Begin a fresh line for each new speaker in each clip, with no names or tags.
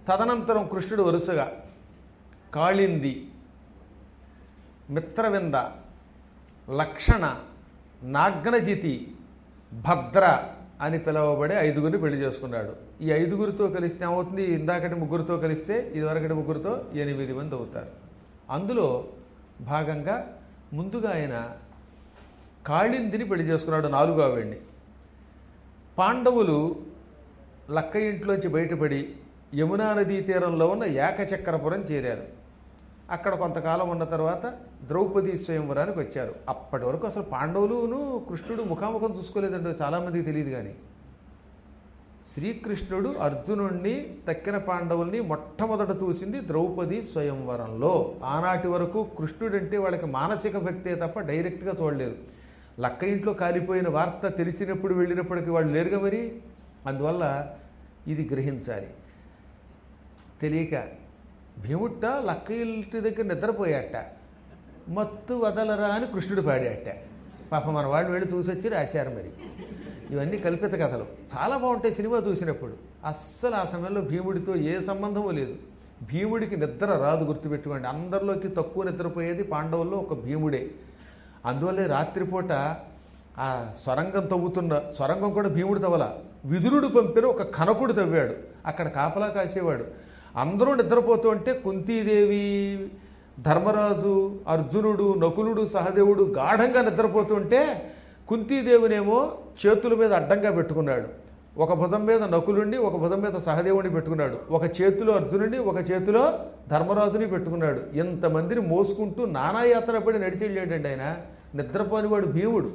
తదనంతరం కృష్ణుడు వరుసగా కాళింది మిత్రవింద లక్షణ నాగ్నజితి భద్ర అని పిలువబడే ఐదుగురిని పెళ్లి చేసుకున్నాడు ఈ ఐదుగురితో కలిస్తే ఏమవుతుంది ఇందాకటి ముగ్గురితో కలిస్తే ఇదివరకటి ముగ్గురితో ఎనిమిది మంది అవుతారు అందులో భాగంగా ముందుగా ఆయన కాళిందిని పెళ్లి చేసుకున్నాడు నాలుగో ఆవిడ్ని పాండవులు లక్క ఇంట్లోంచి బయటపడి యమునా నదీ తీరంలో ఉన్న ఏకచక్రపురం చేరారు అక్కడ కొంతకాలం ఉన్న తర్వాత ద్రౌపది స్వయంవరానికి వచ్చారు అప్పటి వరకు అసలు పాండవులును కృష్ణుడు ముఖాముఖం చూసుకోలేదండి చాలామందికి తెలియదు కానీ శ్రీకృష్ణుడు అర్జునుణ్ణి తక్కిన పాండవుల్ని మొట్టమొదట చూసింది ద్రౌపది స్వయంవరంలో ఆనాటి వరకు కృష్ణుడంటే వాళ్ళకి మానసిక భక్తే తప్ప డైరెక్ట్గా చూడలేదు లక్క ఇంట్లో కాలిపోయిన వార్త తెలిసినప్పుడు వెళ్ళినప్పటికీ వాళ్ళు లేరుగా మరి అందువల్ల ఇది గ్రహించాలి తెలియక భీముట్ట లక్క ఇంటి దగ్గర నిద్రపోయాట మత్తు వదలరా అని కృష్ణుడు పాడాట పాప మన వాళ్ళు వెళ్ళి చూసి వచ్చి రాశారు మరి ఇవన్నీ కల్పిత కథలు చాలా బాగుంటాయి సినిమా చూసినప్పుడు అస్సలు ఆ సమయంలో భీముడితో ఏ సంబంధము లేదు భీముడికి నిద్ర రాదు గుర్తుపెట్టుకోండి అందరిలోకి తక్కువ నిద్రపోయేది పాండవుల్లో ఒక భీముడే అందువల్లే రాత్రిపూట ఆ సొరంగం తవ్వుతున్న సొరంగం కూడా భీముడు తవ్వల విదురుడు పంపిన ఒక కనకుడు తవ్వాడు అక్కడ కాపలా కాసేవాడు అందరూ నిద్రపోతూ ఉంటే కుంతీదేవి ధర్మరాజు అర్జునుడు నకులుడు సహదేవుడు గాఢంగా నిద్రపోతుంటే కుంతీదేవినేమో చేతుల మీద అడ్డంగా పెట్టుకున్నాడు ఒక భుజం మీద నకులుండి ఒక భుజం మీద సహదేవుని పెట్టుకున్నాడు ఒక చేతిలో అర్జునుడిని ఒక చేతిలో ధర్మరాజుని పెట్టుకున్నాడు ఇంతమందిని మోసుకుంటూ నానాయాత్ర పడి నడిచి వెళ్ళాడండి ఆయన నిద్రపోనివాడు భీముడు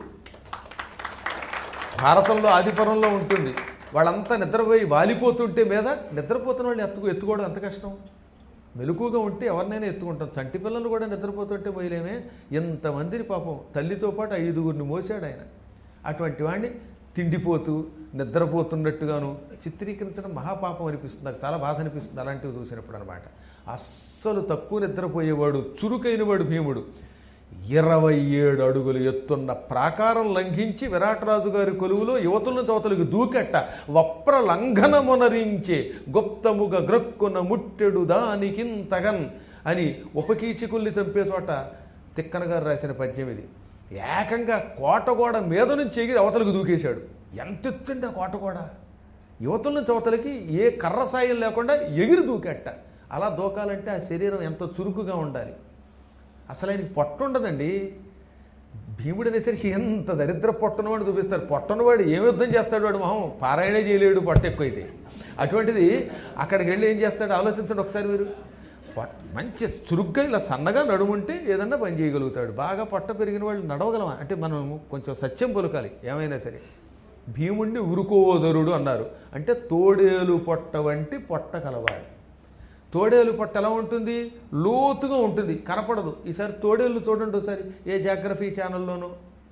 భారతంలో ఆదిపురంలో ఉంటుంది వాళ్ళంతా నిద్రపోయి వాలిపోతుంటే మీద నిద్రపోతున్న వాళ్ళు ఎత్తుకు ఎత్తుకోవడం ఎంత కష్టం మెలకుగా ఉంటే ఎవరినైనా ఎత్తుకుంటాం చంటి పిల్లలు కూడా నిద్రపోతుంటే పోయలేమే ఎంతమందిని పాపం తల్లితో పాటు ఐదుగురిని మోసాడు ఆయన అటువంటి వాడిని తిండిపోతూ నిద్రపోతున్నట్టుగాను చిత్రీకరించడం మహాపాపం అనిపిస్తుంది నాకు చాలా బాధ అనిపిస్తుంది అలాంటివి చూసినప్పుడు అనమాట అస్సలు తక్కువ నిద్రపోయేవాడు చురుకైన వాడు భీముడు ఇరవై ఏడు అడుగులు ఎత్తున్న ప్రాకారం లంఘించి విరాటరాజు గారి కొలువులో యువతులను చోతలకు దూకెట్ట వప్ర లంఘనమునరించే గుప్తముగ గ్రక్కున ముట్టెడు దానికింతగన్ అని ఉపకీచకుల్ని చంపే చోట తిక్కన గారు రాసిన పద్యం ఇది ఏకంగా కోటగోడ మీద నుంచి ఎగిరి అవతలకు దూకేశాడు ఎంత ఎత్తుండే ఆ కోటగోడ యువతుల నుంచి అవతలకి ఏ కర్ర సాయం లేకుండా ఎగిరి దూకెట్ట అలా దూకాలంటే ఆ శరీరం ఎంత చురుకుగా ఉండాలి అసలు ఆయనకి పొట్ట ఉండదండి భీముడు అనేసరికి ఎంత దరిద్ర పొట్టనవాడు చూపిస్తారు పొట్టనవాడు ఏం యుద్ధం చేస్తాడు వాడు మొహం పారాయణే చేయలేడు పొట్ట ఎక్కువైతే అటువంటిది అక్కడికి వెళ్ళి ఏం చేస్తాడు ఆలోచించండి ఒకసారి మీరు పొట్ట- మంచి చురుగ్గా ఇలా సన్నగా నడుముంటే ఏదన్నా పని చేయగలుగుతాడు బాగా పొట్ట పెరిగిన వాళ్ళు నడవగలమా అంటే మనం కొంచెం సత్యం పలుకాలి ఏమైనా సరే భీముణ్ణి ఉరుకోదరుడు అన్నారు అంటే తోడేలు పొట్ట వంటి పొట్ట కలవాడు తోడేలు పొట్ట ఎలా ఉంటుంది లోతుగా ఉంటుంది కనపడదు ఈసారి తోడేళ్ళు చూడండి ఒకసారి ఏ జాగ్రఫీ ఛానల్లోనూ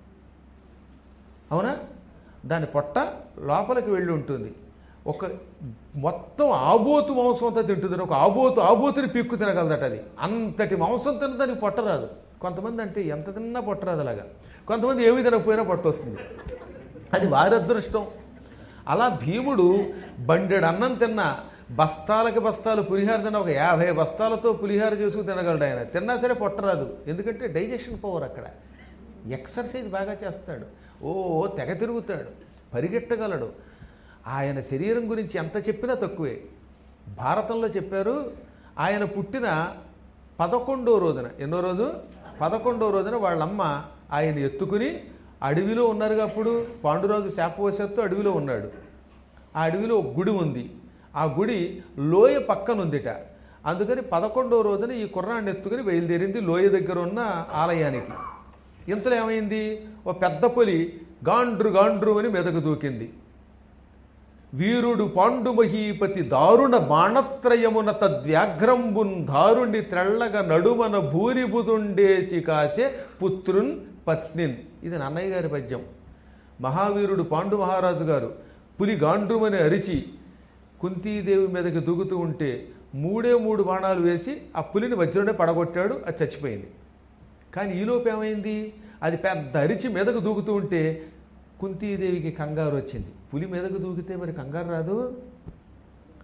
అవునా దాని పొట్ట లోపలికి వెళ్ళి ఉంటుంది ఒక మొత్తం ఆబోతు మాంసం అంతా తింటుంది ఒక ఆబోతు ఆబోతుని పీక్కు తినగలదట అది అంతటి మాంసం తిన్న దానికి పొట్ట రాదు కొంతమంది అంటే ఎంత తిన్నా పొట్ట రాదు అలాగా కొంతమంది ఏమి తినకపోయినా పొట్ట వస్తుంది అది వారి అదృష్టం అలా భీముడు బండెడు అన్నం తిన్నా బస్తాలకి బస్తాలు పులిహార తిన్న ఒక యాభై బస్తాలతో పులిహార చేసుకు తినగలడు ఆయన తిన్నా సరే పొట్టరాదు ఎందుకంటే డైజెషన్ పవర్ అక్కడ ఎక్సర్సైజ్ బాగా చేస్తాడు ఓ తెగ తిరుగుతాడు పరిగెట్టగలడు ఆయన శరీరం గురించి ఎంత చెప్పినా తక్కువే భారతంలో చెప్పారు ఆయన పుట్టిన పదకొండో రోజున ఎన్నో రోజు పదకొండో రోజున వాళ్ళమ్మ ఆయన ఎత్తుకుని అడవిలో ఉన్నారుగా అప్పుడు పాండురాజు శాపవశత్తు అడవిలో ఉన్నాడు ఆ అడవిలో ఒక గుడి ఉంది ఆ గుడి లోయ పక్కన ఉందిట అందుకని పదకొండవ రోజున ఈ కుర్రాన్ని ఎత్తుకుని బయలుదేరింది లోయ దగ్గర ఉన్న ఆలయానికి ఇంతలో ఏమైంది ఓ పెద్ద పులి గాండ్రు గాండ్రు అని మెదకు దూకింది వీరుడు పాండుమహీపతి దారుణ బాణత్రయమున తద్వ్యాఘ్రంబున్ దారుణి త్రెళ్ళగ నడుమన భూరిబుదుండేచి కాసే పుత్రున్ పత్నిన్ ఇది నన్నయ్య గారి పద్యం మహావీరుడు పాండు మహారాజు గారు పులి గాండ్రుమని అరిచి కుంతీదేవి మీదకి దూకుతూ ఉంటే మూడే మూడు బాణాలు వేసి ఆ పులిని మధ్యలోనే పడగొట్టాడు అది చచ్చిపోయింది కానీ ఈలోపు ఏమైంది అది పెద్ద అరిచి మీదకు దూకుతూ ఉంటే కుంతీదేవికి కంగారు వచ్చింది పులి మీదకు దూకితే మరి కంగారు రాదు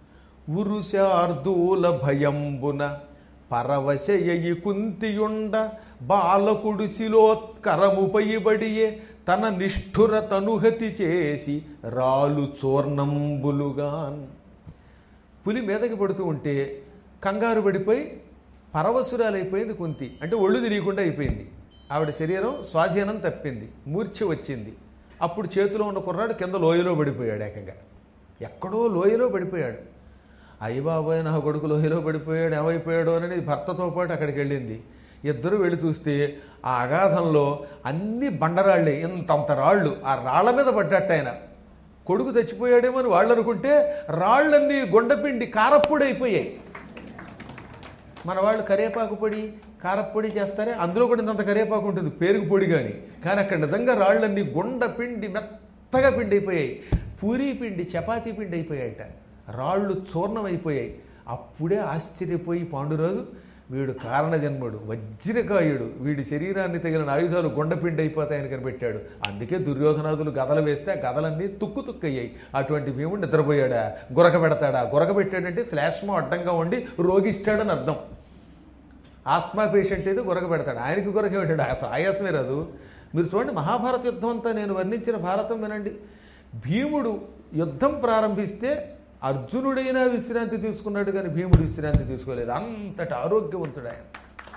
ఉరుశార్దూల భయంబున పరవశయయి కుంతియుండ బాలకుడు శిలోత్కరముపై బడియే తన నిష్ఠుర తనుహతి చేసి రాలు చూర్ణంబులుగాన్ పులి మీదకి పడుతూ ఉంటే కంగారు పడిపోయి పరవశురాలైపోయింది కుంతి అంటే ఒళ్ళు తిరిగకుండా అయిపోయింది ఆవిడ శరీరం స్వాధీనం తప్పింది మూర్ఛ వచ్చింది అప్పుడు చేతిలో ఉన్న కుర్రాడు కింద లోయలో పడిపోయాడు ఏకంగా ఎక్కడో లోయలో పడిపోయాడు అయ్య బాబాయ్ నా కొడుకు లోయలో పడిపోయాడు ఏమైపోయాడు అని భర్తతో పాటు అక్కడికి వెళ్ళింది ఇద్దరు వెళ్ళి చూస్తే ఆ అగాధంలో అన్ని బండరాళ్ళే ఇంతంత రాళ్ళు ఆ రాళ్ల మీద పడ్డట్టు ఆయన కొడుకు చచ్చిపోయాడేమో అని వాళ్ళు అనుకుంటే రాళ్ళన్నీ గుండపిండి కారప్పొడి అయిపోయాయి మన వాళ్ళు కరివేపాకు పొడి కారప్పొడి చేస్తారే అందులో కూడా ఇంత కరివేపాకు ఉంటుంది పేరుకు పొడి కానీ కానీ అక్కడ నిజంగా రాళ్ళన్నీ గుండ పిండి మెత్తగా పిండి అయిపోయాయి పూరీ పిండి చపాతీ పిండి అయిపోయాయట రాళ్ళు చూర్ణం అయిపోయాయి అప్పుడే ఆశ్చర్యపోయి పాండురాజు వీడు కారణజన్ముడు వజ్రకాయుడు వీడి శరీరాన్ని తగిలిన ఆయుధాలు గుండపిండి అయిపోతాయని కనిపెట్టాడు అందుకే దుర్యోధనాదులు గదలు వేస్తే ఆ గదలన్నీ తుక్కు తుక్కయ్యాయి అటువంటి భీముడు నిద్రపోయాడా గురక పెడతాడా గురక పెట్టాడంటే శ్లేష్మం అడ్డంగా ఉండి రోగిస్తాడని అర్థం ఆస్మా పేషెంట్ అయితే గురక పెడతాడు ఆయనకి గురక పెట్టాడు అసలు ఆయాసమే రాదు మీరు చూడండి మహాభారత యుద్ధం అంతా నేను వర్ణించిన భారతం వినండి భీముడు యుద్ధం ప్రారంభిస్తే అర్జునుడైనా విశ్రాంతి తీసుకున్నాడు కానీ భీముడు విశ్రాంతి తీసుకోలేదు అంతటి ఆరోగ్యవంతుడు ఆయన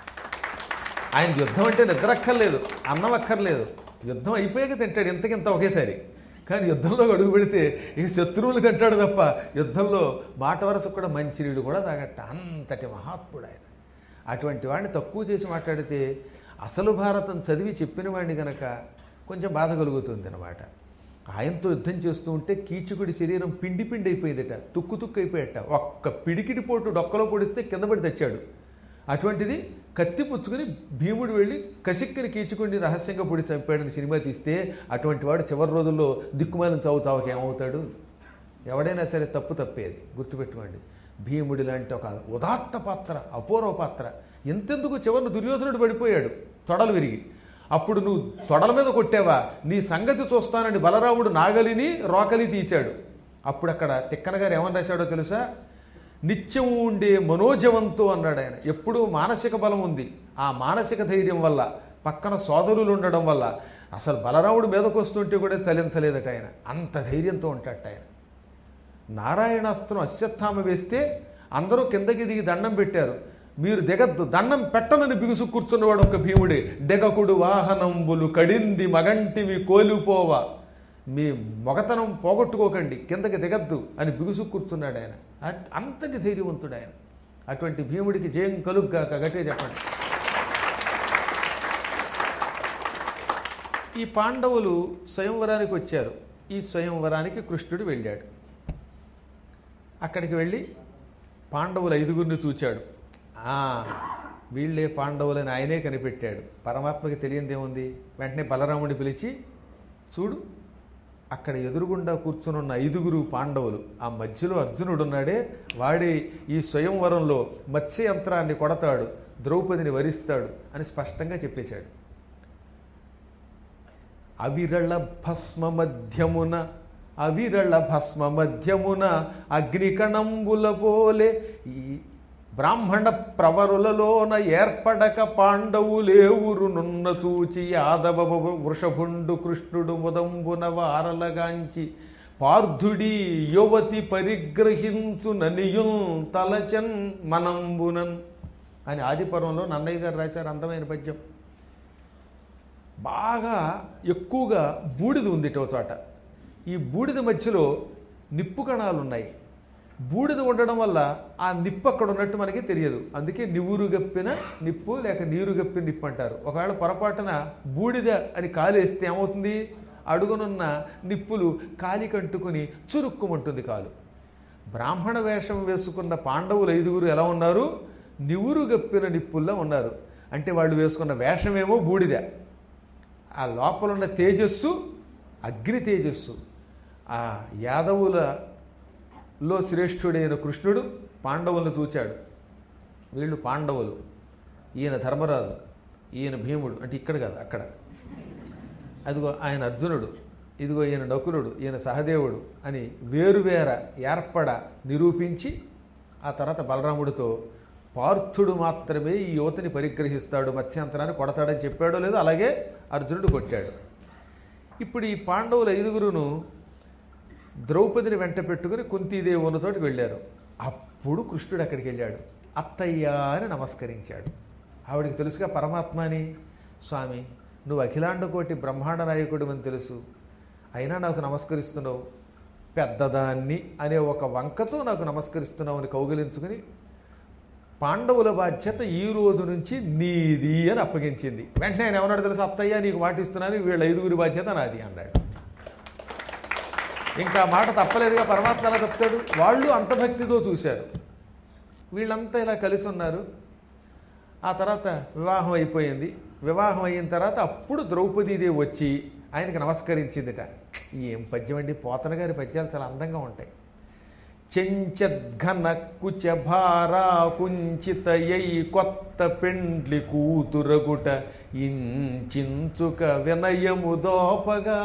ఆయన యుద్ధం అంటే నిద్ర అక్కర్లేదు అన్నం అక్కర్లేదు యుద్ధం అయిపోయాక తింటాడు ఇంతకింత ఒకేసారి కానీ యుద్ధంలో అడుగు పెడితే ఇక శత్రువులు కంటాడు తప్ప యుద్ధంలో మాట వరసకు కూడా మంచినీడు కూడా తాగట్ట అంతటి మహాత్ముడు ఆయన అటువంటి వాడిని తక్కువ చేసి మాట్లాడితే అసలు భారతం చదివి చెప్పిన వాడిని గనక కొంచెం బాధ కలుగుతుంది అనమాట ఆయనతో యుద్ధం చేస్తూ ఉంటే కీచుకుడి శరీరం పిండి పిండి అయిపోయిందట తుక్కు తుక్కు అయిపోయట ఒక్క పిడికిడి పోటు డొక్కలో పొడిస్తే కింద పడి తెచ్చాడు అటువంటిది కత్తి పుచ్చుకుని భీముడు వెళ్ళి కసిక్కని కీచుకుని రహస్యంగా పొడి చంపాడని సినిమా తీస్తే అటువంటి వాడు చివరి రోజుల్లో దిక్కుమాలిన చావు చావుకి ఏమవుతాడు ఎవడైనా సరే తప్పు తప్పేది గుర్తుపెట్టుకోండి భీముడి లాంటి ఒక ఉదాత్త పాత్ర అపూర్వ పాత్ర ఎంతెందుకు చివరిని దుర్యోధనుడు పడిపోయాడు తొడలు విరిగి అప్పుడు నువ్వు తొడల మీద కొట్టావా నీ సంగతి చూస్తానని బలరాముడు నాగలిని రోకలి తీశాడు అప్పుడు అక్కడ తిక్కన గారు ఏమని రాశాడో తెలుసా నిత్యం ఉండే మనోజవంతో అన్నాడు ఆయన ఎప్పుడూ మానసిక బలం ఉంది ఆ మానసిక ధైర్యం వల్ల పక్కన సోదరులు ఉండడం వల్ల అసలు బలరాముడు మీదకు వస్తుంటే కూడా చలించలేదట ఆయన అంత ధైర్యంతో ఉంటాడట ఆయన నారాయణాస్త్రం అశ్వత్థామ వేస్తే అందరూ కిందకి దిగి దండం పెట్టారు మీరు దిగద్దు దండం పెట్టనని బిగుసు కూర్చున్నవాడు ఒక భీముడే డెగకుడు వాహనంబులు కడింది మగంటివి కోలిపోవా మీ మొగతనం పోగొట్టుకోకండి కిందకి దిగద్దు అని బిగుసు కూర్చున్నాడు ఆయన అ- అంతటి ధైర్యవంతుడు ఆయన అటువంటి భీముడికి జయం కలుగ్గాక గట్టిగా చెప్పండి ఈ పాండవులు స్వయంవరానికి వచ్చారు ఈ స్వయంవరానికి కృష్ణుడు వెళ్ళాడు అక్కడికి వెళ్ళి పాండవులు ఐదుగురిని చూచాడు ఆ, వీళ్ళే పాండవులని ఆయనే కనిపెట్టాడు పరమాత్మకి తెలియందేముంది వెంటనే బలరాముడిని పిలిచి చూడు అక్కడ ఎదురుగుండా కూర్చునున్న ఐదుగురు పాండవులు ఆ మధ్యలో అర్జునుడు ఉన్నాడే వాడే ఈ స్వయంవరంలో మత్స్యయంత్రాన్ని కొడతాడు ద్రౌపదిని వరిస్తాడు అని స్పష్టంగా చెప్పేశాడు అవిరళ భస్మ మధ్యమున అవిరళ భస్మ మధ్యమున అగ్నికణంబుల పోలే ఈ బ్రాహ్మణ ప్రవరులలోన ఏర్పడక పాండవులేవురునున్న చూచి యాదవ వృషభుండు కృష్ణుడు ముదంబున వారలగాంచి పార్థుడి యువతి పరిగ్రహించు ననియున్ తలచన్ మనంబునన్ అని ఆదిపర్వంలో నన్నయ్య గారు రాశారు అందమైన పద్యం బాగా ఎక్కువగా బూడిద ఉంది ఇటో చోట ఈ బూడిద మధ్యలో నిప్పు కణాలు ఉన్నాయి బూడిద ఉండడం వల్ల ఆ నిప్పు అక్కడ ఉన్నట్టు మనకి తెలియదు అందుకే నివురు గప్పిన నిప్పు లేక నీరు గప్పిన నిప్పు అంటారు ఒకవేళ పొరపాటున బూడిద అని కాలేస్తే ఏమవుతుంది అడుగునున్న నిప్పులు కాలి కంటుకుని చురుక్కుమంటుంది కాలు బ్రాహ్మణ వేషం వేసుకున్న పాండవులు ఐదుగురు ఎలా ఉన్నారు నివురు గప్పిన నిప్పుల్లో ఉన్నారు అంటే వాళ్ళు వేసుకున్న వేషమేమో బూడిద ఆ లోపల ఉన్న తేజస్సు అగ్ని తేజస్సు ఆ యాదవులలో శ్రేష్ఠుడైన కృష్ణుడు పాండవులను చూచాడు వీళ్ళు పాండవులు ఈయన ధర్మరాజు ఈయన భీముడు అంటే ఇక్కడ కాదు అక్కడ అదిగో ఆయన అర్జునుడు ఇదిగో ఈయన నకులుడు ఈయన సహదేవుడు అని వేరువేర ఏర్పడ నిరూపించి ఆ తర్వాత బలరాముడితో పార్థుడు మాత్రమే ఈ యువతిని పరిగ్రహిస్తాడు మత్స్యాంతరాన్ని కొడతాడని చెప్పాడో లేదో అలాగే అర్జునుడు కొట్టాడు ఇప్పుడు ఈ పాండవులు ఐదుగురును ద్రౌపదిని వెంట పెట్టుకుని కుంతీదేవి ఉన్న చోటు వెళ్ళారు అప్పుడు కృష్ణుడు అక్కడికి వెళ్ళాడు అత్తయ్య అని నమస్కరించాడు ఆవిడికి తెలుసుగా పరమాత్మ అని స్వామి నువ్వు అఖిలాండకోటి బ్రహ్మాండ నాయకుడు అని తెలుసు అయినా నాకు నమస్కరిస్తున్నావు పెద్దదాన్ని అనే ఒక వంకతో నాకు నమస్కరిస్తున్నావు అని కౌగిలించుకుని పాండవుల బాధ్యత ఈ రోజు నుంచి నీది అని అప్పగించింది వెంటనే ఆయన ఏమన్నాడు తెలుసు అత్తయ్య నీకు మాటిస్తున్నాను వీళ్ళ ఐదుగురి బాధ్యత నాది అన్నాడు ఇంకా ఆ మాట తప్పలేదుగా పరమాత్మ ఎలా చెప్తాడు వాళ్ళు అంత భక్తితో చూశారు వీళ్ళంతా ఇలా కలిసి ఉన్నారు ఆ తర్వాత వివాహం అయిపోయింది వివాహం అయిన తర్వాత అప్పుడు ద్రౌపదీదేవి వచ్చి ఆయనకి నమస్కరించిందిట ఏం పద్యం అండి పోతన గారి పద్యాలు చాలా అందంగా ఉంటాయి చెంచద్ఘన కుచ భారా కుంచితయై కొత్త పెండ్లి కూతురగుట ఇంచుక వినయము దోపగా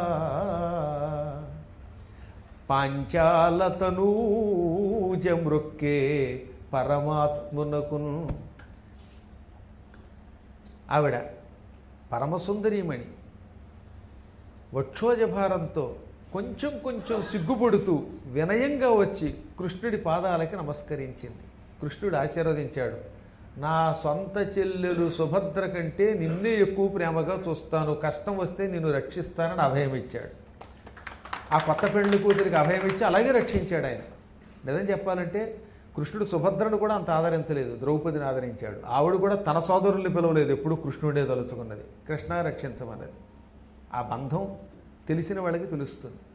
పాంచాలతనూజ మృక్కే పరమాత్మునకును ఆవిడ పరమసుందరీమణి వక్షోజభారంతో కొంచెం కొంచెం సిగ్గుపడుతూ వినయంగా వచ్చి కృష్ణుడి పాదాలకి నమస్కరించింది కృష్ణుడు ఆశీర్వదించాడు నా సొంత చెల్లెలు సుభద్ర కంటే నిన్నే ఎక్కువ ప్రేమగా చూస్తాను కష్టం వస్తే నిన్ను రక్షిస్తానని అభయం ఇచ్చాడు ఆ కొత్త పెళ్లి కూతురికి అభయం ఇచ్చి అలాగే రక్షించాడు ఆయన నిజం చెప్పాలంటే కృష్ణుడు సుభద్రను కూడా అంత ఆదరించలేదు ద్రౌపదిని ఆదరించాడు ఆవిడ కూడా తన సోదరుల్ని పిలవలేదు ఎప్పుడు కృష్ణుడే తలుచుకున్నది కృష్ణ రక్షించమన్నది ఆ బంధం తెలిసిన వాళ్ళకి తెలుస్తుంది